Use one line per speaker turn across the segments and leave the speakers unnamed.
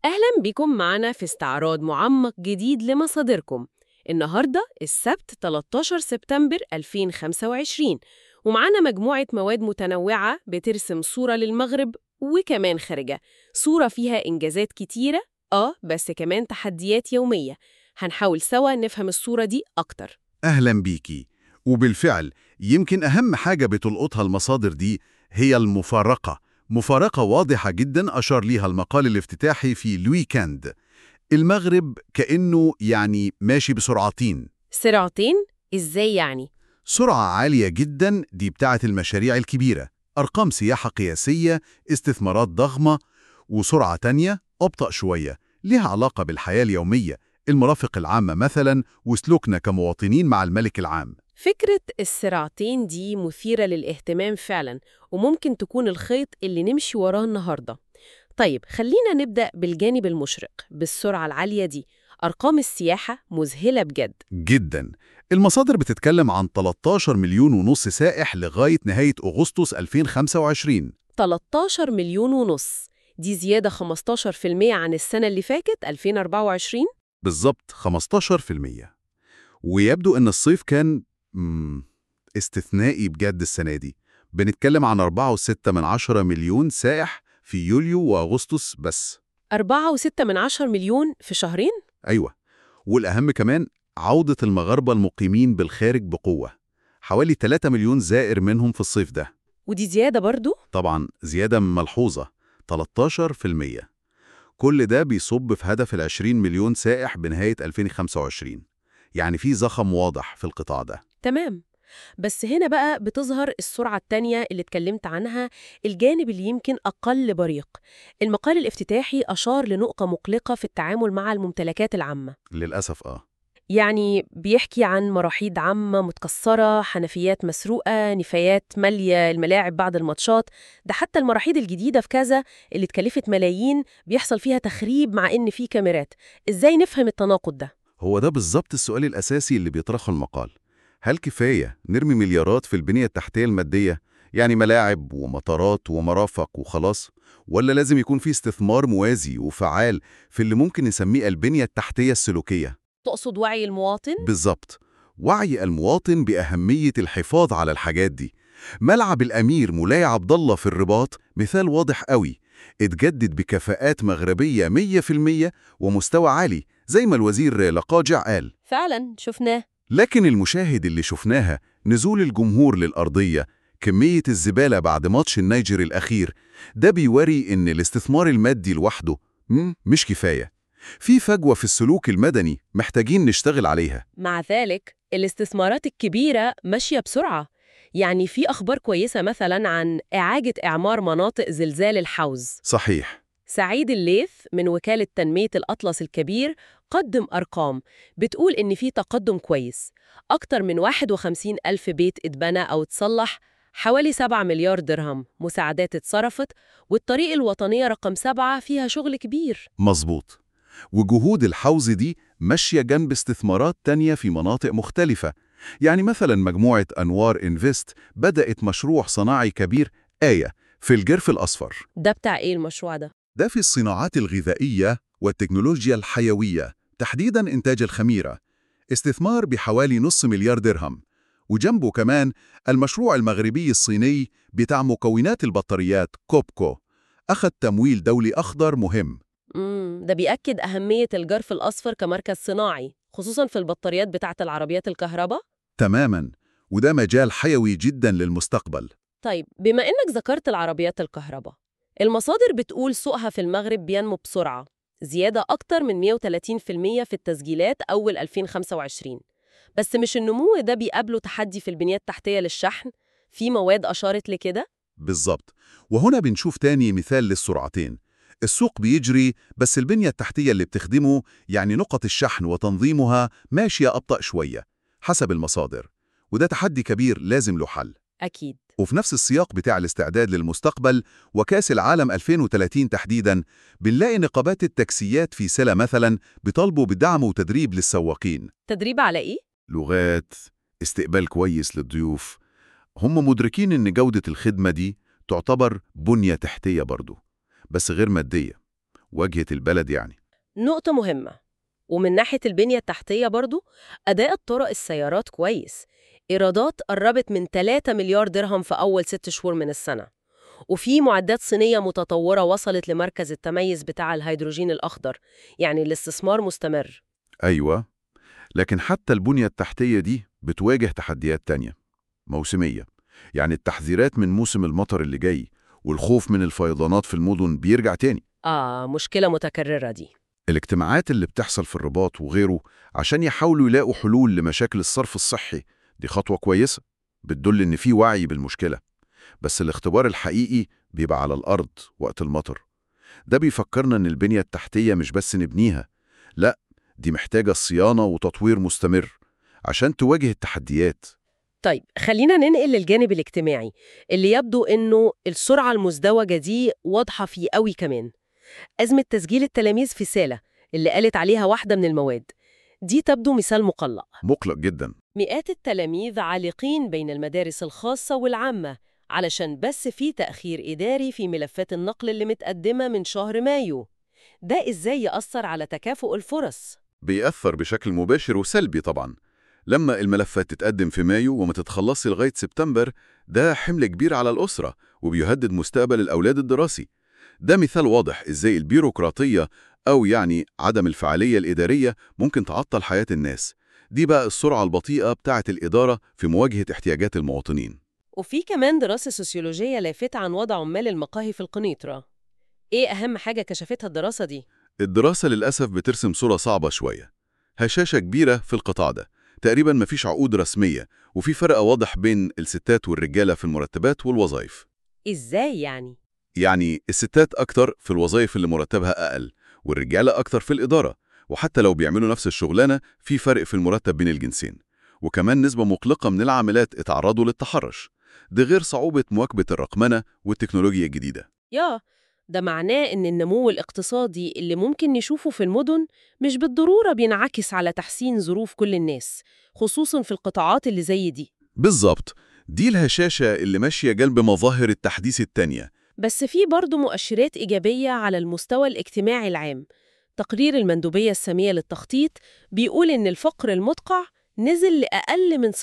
أهلا بكم معنا في استعراض معمق جديد لمصادركم النهاردة السبت 13 سبتمبر 2025 ومعانا مجموعة مواد متنوعة بترسم صورة للمغرب وكمان خارجة صورة فيها إنجازات كتيرة آه بس كمان تحديات يومية هنحاول سوا نفهم الصورة دي أكتر
أهلا بيكي وبالفعل يمكن أهم حاجة بتلقطها المصادر دي هي المفارقة مفارقة واضحة جدا أشار ليها المقال الافتتاحي في الويكند المغرب كأنه يعني ماشي بسرعتين
سرعتين؟ إزاي يعني؟
سرعة عالية جدا دي بتاعة المشاريع الكبيرة أرقام سياحة قياسية استثمارات ضخمة وسرعة تانية أبطأ شوية ليها علاقة بالحياة اليومية المرافق العامة مثلا وسلوكنا كمواطنين مع الملك العام
فكرة السرعتين دي مثيرة للاهتمام فعلا وممكن تكون الخيط اللي نمشي وراه النهاردة طيب خلينا نبدأ بالجانب المشرق بالسرعة العالية دي أرقام السياحة مذهلة بجد
جدا المصادر بتتكلم عن 13 مليون ونص سائح لغاية نهاية أغسطس 2025
13 مليون ونص دي زيادة 15% عن السنة اللي فاتت 2024
بالظبط 15% ويبدو أن الصيف كان مم، استثنائي بجد السنة دي بنتكلم عن 4.6 من عشرة مليون سائح في يوليو وأغسطس بس
4.6 من 10 مليون في شهرين؟
أيوة والأهم كمان عودة المغاربة المقيمين بالخارج بقوة حوالي 3 مليون زائر منهم في الصيف ده
ودي زيادة برضو؟
طبعا زيادة ملحوظة 13% كل ده بيصب في هدف ال 20 مليون سائح بنهاية 2025 يعني في زخم واضح في القطاع ده
تمام بس هنا بقى بتظهر السرعة التانية اللي اتكلمت عنها الجانب اللي يمكن أقل بريق المقال الافتتاحي أشار لنقطة مقلقة في التعامل مع الممتلكات العامة
للأسف آه
يعني بيحكي عن مراحيض عامة متكسرة حنفيات مسروقة نفايات مالية الملاعب بعد الماتشات ده حتى المراحيض الجديدة في كذا اللي اتكلفت ملايين بيحصل فيها تخريب مع إن في كاميرات إزاي نفهم التناقض ده؟
هو ده بالظبط السؤال الأساسي اللي بيطرحه المقال هل كفاية نرمي مليارات في البنية التحتية المادية يعني ملاعب ومطارات ومرافق وخلاص ولا لازم يكون في استثمار موازي وفعال في اللي ممكن نسميه البنية التحتية السلوكية
تقصد وعي المواطن؟
بالظبط وعي المواطن بأهمية الحفاظ على الحاجات دي ملعب الأمير مولاي عبد الله في الرباط مثال واضح قوي اتجدد بكفاءات مغربية 100% ومستوى عالي زي ما الوزير لقاجع قال
فعلا شفناه
لكن المشاهد اللي شفناها نزول الجمهور للأرضية كمية الزبالة بعد ماتش النيجر الأخير ده بيوري إن الاستثمار المادي لوحده مم، مش كفاية في فجوة في السلوك المدني محتاجين نشتغل عليها
مع ذلك الاستثمارات الكبيرة ماشية بسرعة يعني في أخبار كويسة مثلا عن إعادة إعمار مناطق زلزال الحوز
صحيح
سعيد الليث من وكالة تنمية الأطلس الكبير قدم أرقام بتقول إن في تقدم كويس أكتر من 51 ألف بيت اتبنى أو اتصلح حوالي 7 مليار درهم مساعدات اتصرفت والطريق الوطنية رقم 7 فيها شغل كبير
مظبوط وجهود الحوز دي ماشية جنب استثمارات تانية في مناطق مختلفة يعني مثلا مجموعة أنوار إنفست بدأت مشروع صناعي كبير آية في الجرف الأصفر
ده بتاع إيه المشروع ده؟
ده في الصناعات الغذائية والتكنولوجيا الحيوية تحديداً إنتاج الخميرة استثمار بحوالي نص مليار درهم وجنبه كمان المشروع المغربي الصيني بتاع مكونات البطاريات كوبكو أخذ تمويل دولي أخضر مهم
مم ده بيأكد أهمية الجرف الأصفر كمركز صناعي خصوصاً في البطاريات بتاعة العربيات الكهرباء
تماماً وده مجال حيوي جداً للمستقبل
طيب بما إنك ذكرت العربيات الكهرباء المصادر بتقول سوقها في المغرب بينمو بسرعة زيادة أكتر من 130% في التسجيلات أول 2025 بس مش النمو ده بيقابله تحدي في البنية التحتية للشحن في مواد أشارت لكده
بالظبط وهنا بنشوف تاني مثال للسرعتين السوق بيجري بس البنية التحتية اللي بتخدمه يعني نقط الشحن وتنظيمها ماشية أبطأ شوية حسب المصادر وده تحدي كبير لازم له حل
أكيد
وفي نفس السياق بتاع الاستعداد للمستقبل وكاس العالم 2030 تحديداً بنلاقي نقابات التاكسيات في سلا مثلاً بيطالبوا بدعم وتدريب للسواقين
تدريب على إيه؟
لغات استقبال كويس للضيوف هم مدركين إن جودة الخدمة دي تعتبر بنية تحتية برضو بس غير مادية واجهة البلد يعني
نقطة مهمة ومن ناحية البنية التحتية برضو أداء الطرق السيارات كويس إيرادات قربت من 3 مليار درهم في أول ست شهور من السنة وفي معدات صينية متطورة وصلت لمركز التميز بتاع الهيدروجين الأخضر يعني الاستثمار مستمر
أيوة لكن حتى البنية التحتية دي بتواجه تحديات تانية موسمية يعني التحذيرات من موسم المطر اللي جاي والخوف من الفيضانات في المدن بيرجع تاني
آه مشكلة متكررة دي
الاجتماعات اللي بتحصل في الرباط وغيره عشان يحاولوا يلاقوا حلول لمشاكل الصرف الصحي دي خطوة كويسة بتدل إن في وعي بالمشكلة بس الاختبار الحقيقي بيبقى على الأرض وقت المطر ده بيفكرنا إن البنية التحتية مش بس نبنيها لا دي محتاجة صيانة وتطوير مستمر عشان تواجه التحديات
طيب خلينا ننقل للجانب الاجتماعي اللي يبدو إنه السرعة المزدوجة دي واضحة فيه قوي كمان أزمة تسجيل التلاميذ في سالة اللي قالت عليها واحدة من المواد دي تبدو مثال مقلق
مقلق جدا
مئات التلاميذ عالقين بين المدارس الخاصة والعامة علشان بس في تأخير إداري في ملفات النقل اللي متقدمة من شهر مايو ده إزاي يأثر على تكافؤ الفرص؟
بيأثر بشكل مباشر وسلبي طبعا لما الملفات تتقدم في مايو وما تتخلصش لغاية سبتمبر ده حمل كبير على الأسرة وبيهدد مستقبل الأولاد الدراسي ده مثال واضح إزاي البيروقراطية أو يعني عدم الفعالية الإدارية ممكن تعطل حياة الناس دي بقى السرعة البطيئة بتاعة الإدارة في مواجهة احتياجات المواطنين
وفي كمان دراسة سوسيولوجية لافتة عن وضع عمال المقاهي في القنيطرة إيه أهم حاجة كشفتها الدراسة دي؟
الدراسة للأسف بترسم صورة صعبة شوية هشاشة كبيرة في القطاع ده تقريبا مفيش عقود رسمية وفي فرق واضح بين الستات والرجالة في المرتبات والوظائف
إزاي يعني؟
يعني الستات أكتر في الوظائف اللي مرتبها أقل والرجالة أكتر في الإدارة وحتى لو بيعملوا نفس الشغلانة في فرق في المرتب بين الجنسين وكمان نسبة مقلقة من العاملات اتعرضوا للتحرش ده غير صعوبة مواكبة الرقمنة والتكنولوجيا الجديدة
يا ده معناه إن النمو الاقتصادي اللي ممكن نشوفه في المدن مش بالضرورة بينعكس على تحسين ظروف كل الناس خصوصاً في القطاعات اللي زي دي
بالظبط دي الهشاشة اللي ماشية جنب مظاهر التحديث التانية
بس في برضه مؤشرات إيجابية على المستوى الاجتماعي العام تقرير المندوبية السامية للتخطيط بيقول إن الفقر المدقع نزل لأقل من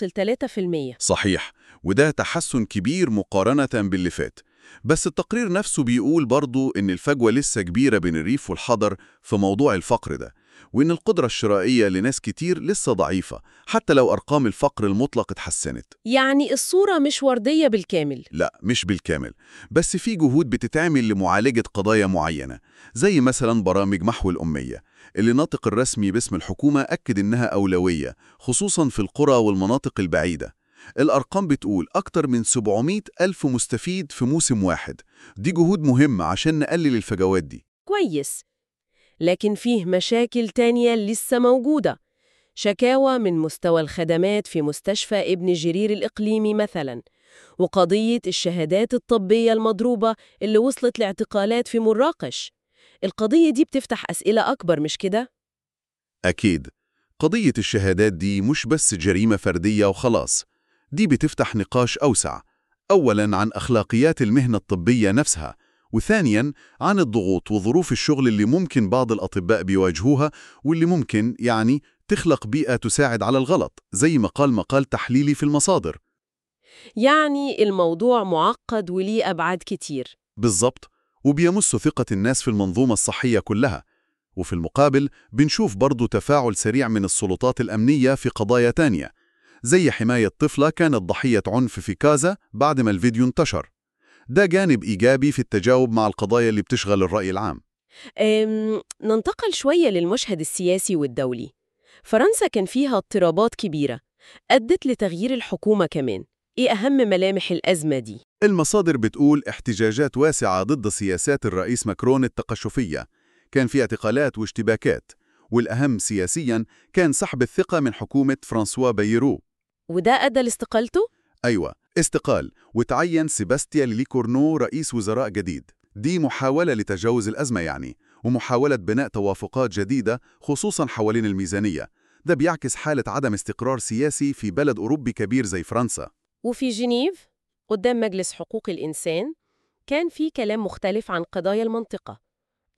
0.3%
صحيح وده تحسن كبير مقارنة باللي فات بس التقرير نفسه بيقول برضو إن الفجوة لسه كبيرة بين الريف والحضر في موضوع الفقر ده وإن القدرة الشرائية لناس كتير لسه ضعيفة حتى لو أرقام الفقر المطلق اتحسنت
يعني الصورة مش وردية بالكامل
لا مش بالكامل بس في جهود بتتعمل لمعالجة قضايا معينة زي مثلا برامج محو الأمية اللي ناطق الرسمي باسم الحكومة أكد إنها أولوية خصوصا في القرى والمناطق البعيدة الأرقام بتقول أكتر من 700 ألف مستفيد في موسم واحد دي جهود مهمة عشان نقلل الفجوات دي
كويس لكن فيه مشاكل تانية لسه موجودة شكاوى من مستوى الخدمات في مستشفى ابن جرير الإقليمي مثلا وقضية الشهادات الطبية المضروبة اللي وصلت لاعتقالات في مراقش القضية دي بتفتح أسئلة أكبر مش كده؟
أكيد قضية الشهادات دي مش بس جريمة فردية وخلاص دي بتفتح نقاش أوسع أولاً عن أخلاقيات المهنة الطبية نفسها وثانياً عن الضغوط وظروف الشغل اللي ممكن بعض الأطباء بيواجهوها واللي ممكن يعني تخلق بيئة تساعد على الغلط زي ما قال مقال تحليلي في المصادر
يعني الموضوع معقد وليه أبعاد كتير
بالظبط وبيمس ثقة الناس في المنظومة الصحية كلها وفي المقابل بنشوف برضو تفاعل سريع من السلطات الأمنية في قضايا تانية زي حماية طفلة كانت ضحية عنف في كازا بعد ما الفيديو انتشر ده جانب إيجابي في التجاوب مع القضايا اللي بتشغل الرأي العام
أم ننتقل شوية للمشهد السياسي والدولي فرنسا كان فيها اضطرابات كبيرة أدت لتغيير الحكومة كمان إيه أهم ملامح الأزمة دي؟
المصادر بتقول احتجاجات واسعة ضد سياسات الرئيس ماكرون التقشفية كان في اعتقالات واشتباكات والأهم سياسياً كان سحب الثقة من حكومة فرانسوا بايرو
وده أدى لاستقالته؟
أيوة استقال وتعين سيباستيان ليكورنو رئيس وزراء جديد دي محاولة لتجاوز الأزمة يعني ومحاولة بناء توافقات جديدة خصوصا حوالين الميزانية ده بيعكس حالة عدم استقرار سياسي في بلد أوروبي كبير زي فرنسا
وفي جنيف قدام مجلس حقوق الإنسان كان في كلام مختلف عن قضايا المنطقة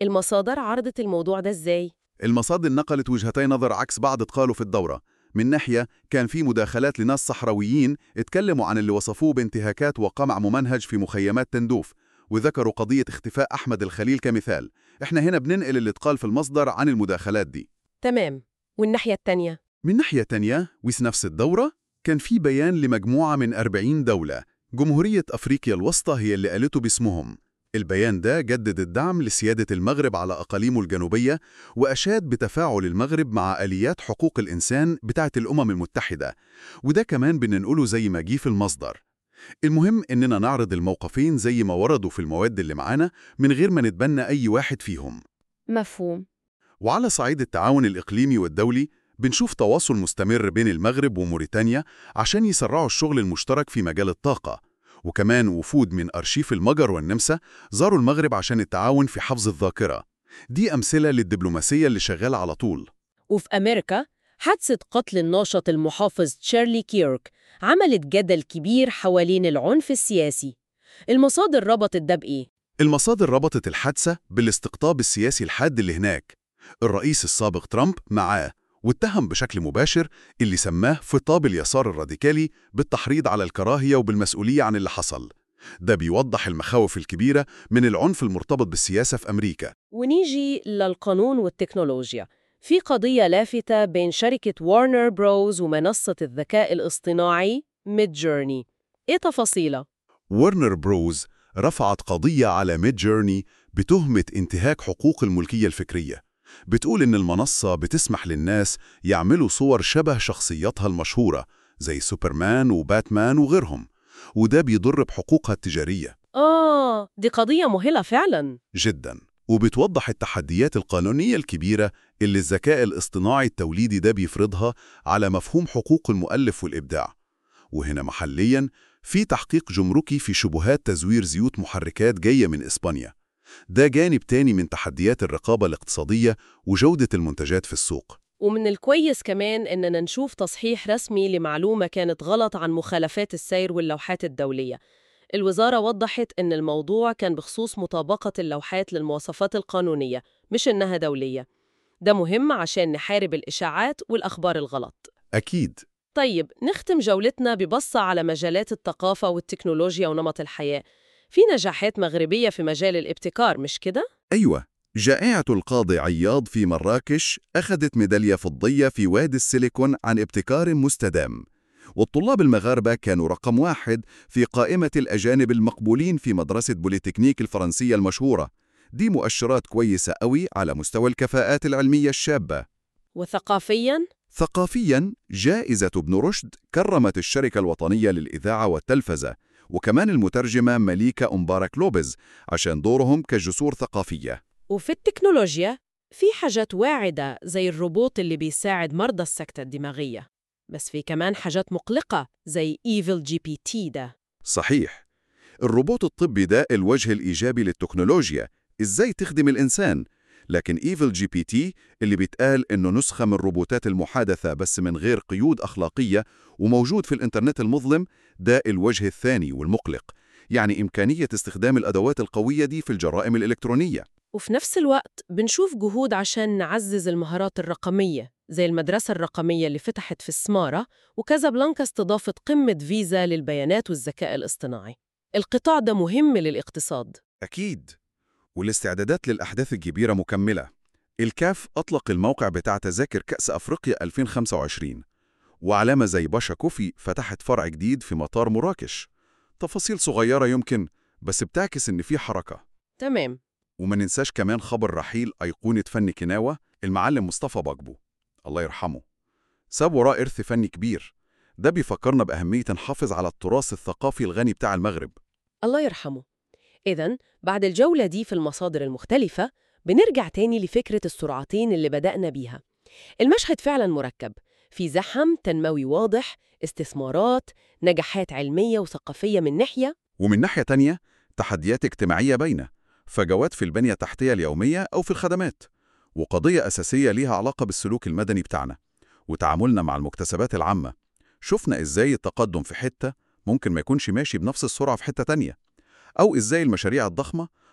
المصادر عرضت الموضوع ده إزاي؟
المصادر نقلت وجهتي نظر عكس بعض قالوا في الدورة من ناحية كان في مداخلات لناس صحراويين اتكلموا عن اللي وصفوه بانتهاكات وقمع ممنهج في مخيمات تندوف وذكروا قضية اختفاء أحمد الخليل كمثال احنا هنا بننقل اللي اتقال في المصدر عن المداخلات دي
تمام والناحية التانية؟
من ناحية تانية وفي نفس الدورة كان في بيان لمجموعة من 40 دولة جمهورية أفريقيا الوسطى هي اللي قالته باسمهم البيان ده جدد الدعم لسيادة المغرب على أقاليمه الجنوبية وأشاد بتفاعل المغرب مع آليات حقوق الإنسان بتاعة الأمم المتحدة وده كمان بننقله زي ما جه في المصدر المهم إننا نعرض الموقفين زي ما وردوا في المواد اللي معانا من غير ما نتبنى أي واحد فيهم
مفهوم
وعلى صعيد التعاون الإقليمي والدولي بنشوف تواصل مستمر بين المغرب وموريتانيا عشان يسرعوا الشغل المشترك في مجال الطاقة وكمان وفود من أرشيف المجر والنمسا زاروا المغرب عشان التعاون في حفظ الذاكرة دي أمثلة للدبلوماسية اللي شغالة على طول
وفي أمريكا حادثة قتل الناشط المحافظ تشارلي كيرك عملت جدل كبير حوالين العنف السياسي المصادر ربطت ده بإيه؟
المصادر ربطت الحادثة بالاستقطاب السياسي الحاد اللي هناك الرئيس السابق ترامب معاه واتهم بشكل مباشر اللي سماه خطاب اليسار الراديكالي بالتحريض على الكراهية وبالمسؤولية عن اللي حصل ده بيوضح المخاوف الكبيرة من العنف المرتبط بالسياسة في أمريكا
ونيجي للقانون والتكنولوجيا في قضية لافتة بين شركة وارنر بروز ومنصة الذكاء الاصطناعي ميد جورني إيه تفاصيلها؟
ورنر بروز رفعت قضية على ميد جيرني بتهمة انتهاك حقوق الملكية الفكرية بتقول إن المنصة بتسمح للناس يعملوا صور شبه شخصياتها المشهورة زي سوبرمان وباتمان وغيرهم وده بيضر بحقوقها التجارية
آه دي قضية مهلة فعلاً
جدا وبتوضح التحديات القانونية الكبيرة اللي الذكاء الاصطناعي التوليدي ده بيفرضها على مفهوم حقوق المؤلف والإبداع وهنا محلياً في تحقيق جمركي في شبهات تزوير زيوت محركات جاية من إسبانيا ده جانب تاني من تحديات الرقابة الاقتصادية وجودة المنتجات في السوق
ومن الكويس كمان إننا نشوف تصحيح رسمي لمعلومة كانت غلط عن مخالفات السير واللوحات الدولية الوزارة وضحت إن الموضوع كان بخصوص مطابقة اللوحات للمواصفات القانونية مش إنها دولية ده مهم عشان نحارب الإشاعات والأخبار الغلط
أكيد
طيب نختم جولتنا ببصة على مجالات الثقافة والتكنولوجيا ونمط الحياة في نجاحات مغربية في مجال الابتكار مش كده؟
أيوة جائعة القاضي عياض في مراكش أخذت ميدالية فضية في وادي السيليكون عن ابتكار مستدام والطلاب المغاربة كانوا رقم واحد في قائمة الأجانب المقبولين في مدرسة بوليتكنيك الفرنسية المشهورة دي مؤشرات كويسة قوي على مستوى الكفاءات العلمية الشابة
وثقافياً؟
ثقافياً جائزة ابن رشد كرمت الشركة الوطنية للإذاعة والتلفزة وكمان المترجمة مليكة أمبارك لوبز عشان دورهم كجسور ثقافية
وفي التكنولوجيا في حاجات واعدة زي الروبوت اللي بيساعد مرضى السكتة الدماغية بس في كمان حاجات مقلقة زي Evil GPT ده
صحيح الروبوت الطبي ده الوجه الإيجابي للتكنولوجيا إزاي تخدم الإنسان لكن ايفل جي بي تي اللي بيتقال إنه نسخة من الروبوتات المحادثة بس من غير قيود أخلاقية وموجود في الإنترنت المظلم ده الوجه الثاني والمقلق يعني إمكانية استخدام الأدوات القوية دي في الجرائم الإلكترونية
وفي نفس الوقت بنشوف جهود عشان نعزز المهارات الرقمية زي المدرسة الرقمية اللي فتحت في السمارة وكازابلانكا استضافت قمة فيزا للبيانات والذكاء الاصطناعي القطاع ده مهم للاقتصاد
أكيد والاستعدادات للأحداث الكبيرة مكملة الكاف أطلق الموقع بتاع تذاكر كأس أفريقيا 2025 وعلامة زي باشا كوفي فتحت فرع جديد في مطار مراكش تفاصيل صغيرة يمكن بس بتعكس إن في حركة
تمام
وما ننساش كمان خبر رحيل أيقونة فن كناوة المعلم مصطفى باجبو الله يرحمه ساب وراه إرث فني كبير ده بيفكرنا بأهمية نحافظ على التراث الثقافي الغني بتاع المغرب
الله يرحمه إذا بعد الجولة دي في المصادر المختلفة بنرجع تاني لفكرة السرعتين اللي بدأنا بيها المشهد فعلا مركب في زحم تنموي واضح استثمارات نجاحات علمية وثقافية من ناحية
ومن ناحية تانية تحديات اجتماعية باينة فجوات في البنية التحتية اليومية أو في الخدمات وقضية أساسية ليها علاقة بالسلوك المدني بتاعنا وتعاملنا مع المكتسبات العامة شفنا إزاي التقدم في حتة ممكن ما يكونش ماشي بنفس السرعة في حتة تانية أو إزاي المشاريع الضخمة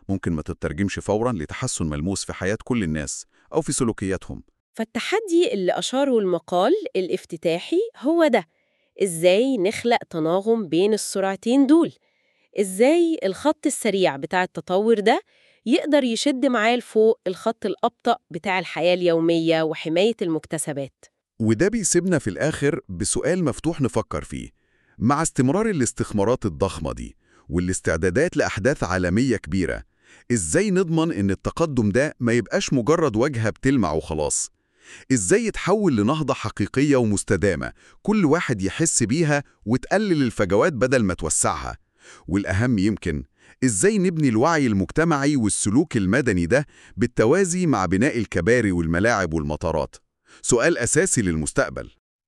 ممكن ما تترجمش فوراً لتحسن ملموس في حياة كل الناس أو في سلوكياتهم
فالتحدي اللي أشاره المقال الافتتاحي هو ده إزاي نخلق تناغم بين السرعتين دول إزاي الخط السريع بتاع التطور ده يقدر يشد معاه لفوق الخط الأبطأ بتاع الحياة اليومية وحماية المكتسبات
وده بيسيبنا في الآخر بسؤال مفتوح نفكر فيه مع استمرار الاستثمارات الضخمة دي والاستعدادات لأحداث عالمية كبيرة إزاي نضمن إن التقدم ده ما يبقاش مجرد واجهة بتلمع وخلاص؟ إزاي يتحول لنهضة حقيقية ومستدامة كل واحد يحس بيها وتقلل الفجوات بدل ما توسعها؟ والأهم يمكن إزاي نبني الوعي المجتمعي والسلوك المدني ده بالتوازي مع بناء الكباري والملاعب والمطارات؟ سؤال أساسي للمستقبل